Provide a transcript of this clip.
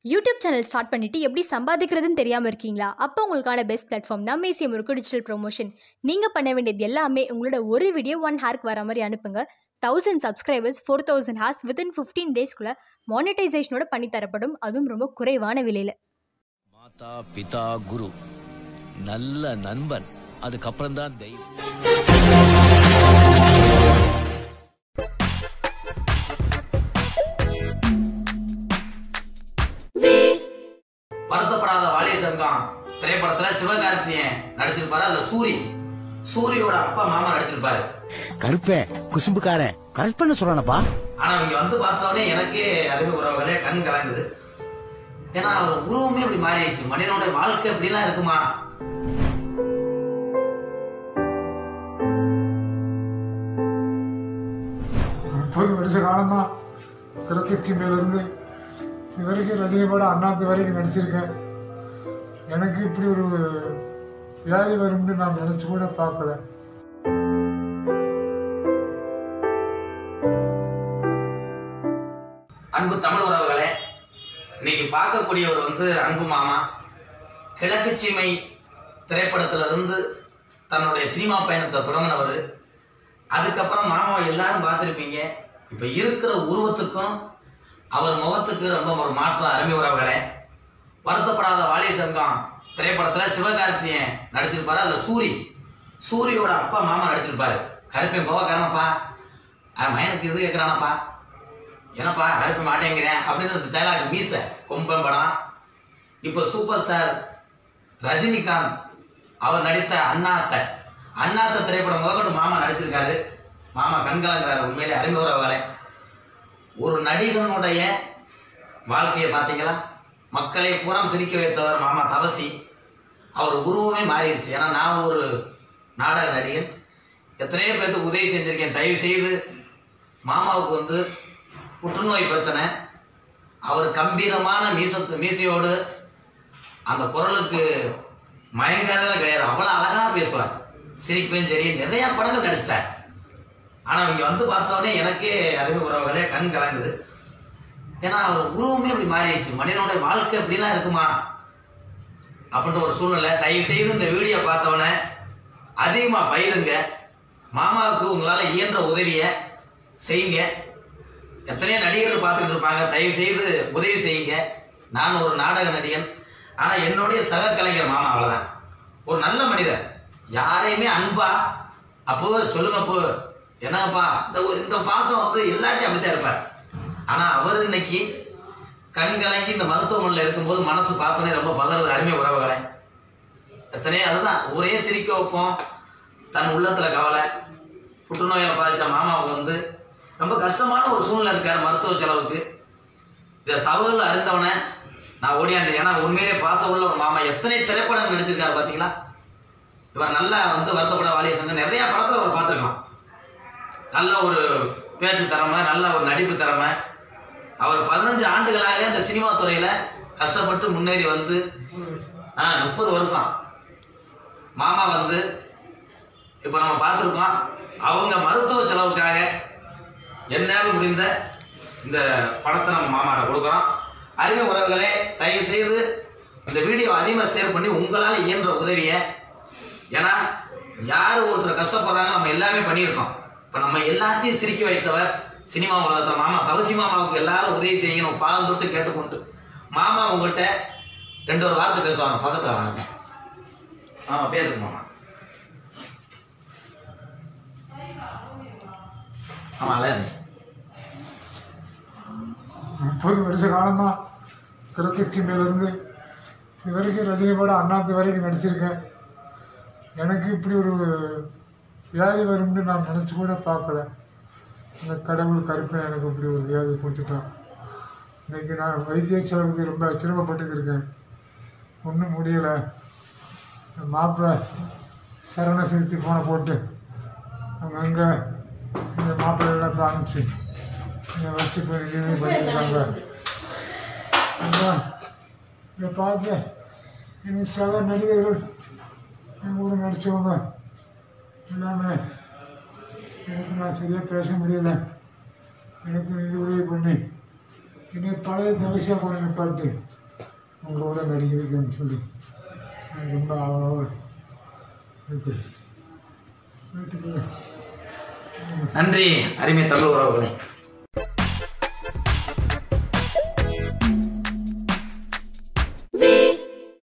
YouTube channel start பண்ணிட்டு எப்படி சம்பாதிக்கிறதுன்னு தெரியாமல் இருக்கீங்களா அப்போ உங்களுக்கான பெஸ்ட் பிளாட்ஃபார்ம் நம்ம ஏசியம் முறுக்கு டிஜிட்டல் ப்ரொமோஷன் நீங்கள் பண்ண வேண்டியது எல்லாமே உங்களோட ஒரு வீடியோ ஒன் ஹேர்க்கு வர மாதிரி அனுப்புங்க thousand subscribers four thousand hours within fifteen டேஸ்க்குள்ளே மானிட்டைசேஷனோட பண்ணி தரப்படும் அதுவும் ரொம்ப குறைவான விலையில் மாதா பிதா குரு நல்ல நண்பன் அதுக்கப்புறம் தான் தெய்வம் வருத்தப்படாத வாலிய சங்கம் திரைப்படத்துல சிவகார்த்தியன் நடிச்சிருப்பாரு அதுல சூரி சூரியோட அப்பா மாமா நடிச்சிருப்பாரு கருப்பே குசும்புக்காரன் கரெக்ட் பண்ண சொல்றானப்பா ஆனா இங்க வந்து பார்த்தோடனே எனக்கே அறிவு உறவுகளே கண் கலங்குது ஏன்னா அவர் உருவமே இப்படி மாறிடுச்சு மனிதனுடைய வாழ்க்கை இப்படிலாம் இருக்குமா முப்பது வருஷ காலமா திருக்கட்சி மேலிருந்து இது வரைக்கும் ரஜினி படம் அண்ணாத்து வரைக்கும் நடிச்சிருக்கேன் எனக்கு இப்படி ஒரு வியாதி வரும்னு நான் நினைச்சு கூட பார்க்கல அன்பு தமிழ் உறவுகளே இன்னைக்கு பார்க்கக்கூடியவர் வந்து அன்பு மாமா கிழக்கு சீமை திரைப்படத்துல இருந்து தன்னுடைய சினிமா பயணத்தை தொடங்கினவர் அதுக்கப்புறம் மாமாவை எல்லாரும் பார்த்துருப்பீங்க இப்ப இருக்கிற உருவத்துக்கும் அவர் முகத்துக்கு ரொம்ப ஒரு மாற்றம் அருமை உறவுகளே வருத்தப்படாத வாலிய சங்கம் திரைப்படத்துல சிவகார்த்தியன் நடிச்சிருப்பாரு அதுல சூரி சூரியோட அப்பா மாமா நடிச்சிருப்பாரு கருப்பேன் கோவக்காரனப்பா அவன் மயனுக்கு இது கேட்கிறானப்பா என்னப்பா அனுப்ப மாட்டேங்கிறேன் அப்படின்னு அந்த டைலாக் மீச கொம்பன் படம் இப்போ சூப்பர் ஸ்டார் ரஜினிகாந்த் அவர் நடித்த அண்ணாத்த அண்ணாத்த திரைப்படம் முதற்கொண்டு மாமா நடிச்சிருக்காரு மாமா கண்கலங்கிறாரு உண்மையிலே அறிமுகவர்களை ஒரு நடிகனுடைய வாழ்க்கையை பார்த்தீங்களா மக்களை பூரம் சிரிக்க வைத்தவர் மாமா தவசி அவர் உருவமே மாறிடுச்சு ஏன்னா நான் ஒரு நாடக நடிகன் எத்தனையோ பேர்த்துக்கு உதவி செஞ்சிருக்கேன் தயவு செய்து மாமாவுக்கு வந்து புற்றுநோய் பிரச்சனை அவர் கம்பீரமான மீசத்து மீசையோடு அந்த குரலுக்கு மயங்காதெல்லாம் கிடையாது அவ்வளோ அழகா பேசுவார் சிரிப்பையும் சரி நிறைய படங்கள் நடிச்சிட்டார் ஆனா இங்க வந்து பார்த்தோடனே எனக்கே அறிவு உறவுகளே கண் கலங்குது ஏன்னா அவர் உருவமே இப்படி மாறிடுச்சு மனிதனுடைய வாழ்க்கை இப்படிலாம் இருக்குமா அப்படின்ற ஒரு சூழ்நிலை தயவு செய்து இந்த வீடியோ பார்த்தவொடனே அதிகமா பயிருங்க மாமாவுக்கு உங்களால இயன்ற உதவியை செய்யுங்க எத்தனையோ நடிகர்கள் பார்த்துட்டு இருப்பாங்க தயவு செய்து உதவி செய்யுங்க நான் ஒரு நாடக நடிகன் ஆனா என்னுடைய சக கலைஞர் மாமா அவ்வளவுதான் ஒரு நல்ல மனிதர் யாரையுமே அன்பா அப்போ சொல்லுங்க அப்போ என்னப்பா இந்த ஒரு- இந்த பாசம் வந்து எல்லாத்தையும் அப்படித்தான் இருப்பார் ஆனா அவர் இன்னைக்கு கண் கலங்கி இந்த மருத்துவமனையில் இருக்கும்போது மனசு பார்த்தோன்னே ரொம்ப பதறது அருமை உறவுகளை எத்தனையோ அதுதான் ஒரே சிரிக்க வைப்போம் தன் உள்ளத்துல கவலை புற்றுநோயில பாதிச்ச மாமாவுக்கு வந்து ரொம்ப கஷ்டமான ஒரு சூழ்நிலை இருக்காரு மருத்துவ செலவுக்கு இதை தவறுகள் அறிந்தவன நான் ஓடியாந்தேன் ஏன்னா உண்மையிலே பாசம் உள்ள ஒரு மாமா எத்தனை திரைப்படங்கள் நடிச்சிருக்காரு பாத்தீங்களா இவர் நல்லா வந்து வருத்தப்பட வாலிய சங்கம் நிறைய படத்துல அவர் பார்த்துருக்கலாம் நல்ல ஒரு பேச்சு திறமை நல்ல ஒரு நடிப்பு திறமை அவர் பதினஞ்சு ஆண்டுகளாக இந்த சினிமா துறையில கஷ்டப்பட்டு முன்னேறி வந்து முப்பது வருஷம் மாமா வந்து இப்போ நம்ம பார்த்துருக்கோம் அவங்க மருத்துவ செலவுக்காக என்னால் முடிந்த இந்த படத்தை நம்ம மாமாட்ட கொடுக்குறோம் அறிவு உறவுகளே தயவு செய்து இந்த வீடியோ அதிகமாக ஷேர் பண்ணி உங்களால் இயன்ற உதவியை ஏன்னா யார் ஒருத்தர் கஷ்டப்படுறாங்க நம்ம எல்லாமே பண்ணியிருக்கோம் இப்போ நம்ம எல்லாத்தையும் சிரிக்க வைத்தவர் சினிமா உலகத்தில் மாமா தவசி மாமாவுக்கு எல்லாரும் உதவி செய்யுங்கன்னு பாதம் தொட்டு கேட்டுக்கொண்டு மாமா உங்கள்கிட்ட ரெண்டு ஒரு வார்த்தை பேசுவாங்க பக்கத்தில் வாங்க ஆமா பேசுங்க மாமா ஆமா அழகு முப்பது வருஷ காலமா திருக்கட்சி மேலிருந்து இது வரைக்கும் ரஜினி படம் அண்ணாத்து வரைக்கும் நடிச்சிருக்கேன் எனக்கு இப்படி ஒரு வியாதி வரும்னு நான் நினைச்சு கூட பார்க்கல இந்த கடவுள் கருப்பன் எனக்கு இப்படி ஒரு வியாதி கொடுத்துட்டான் இன்னைக்கு நான் வைத்திய செலவுக்கு ரொம்ப சிரமப்பட்டுக்கு இருக்கேன் ஒன்றும் முடியலை மாப்பிள்ளை சரண சிகிச்சை போன போட்டு அங்கங்கே இந்த மாப்பிள்ளையெல்லாம் காமிச்சு இதை வச்சு இப்போ இது பண்ணியிருக்காங்க அதான் இதை பார்த்து இன்னும் சக நடிகர்கள் என் கூட நடித்தவங்க எல்லாமே எனக்கு நான் சரியாக பேச முடியல எனக்கு இது உதவி பண்ணி என்னை பழைய தனுஷா கூட நிப்பாட்டி உங்களோட நடிக்க வைக்கணும்னு சொல்லி நான் ரொம்ப ஆவலோடு இருக்கு வீட்டுக்கு நன்றி அருமை தமிழ் உறவுகளே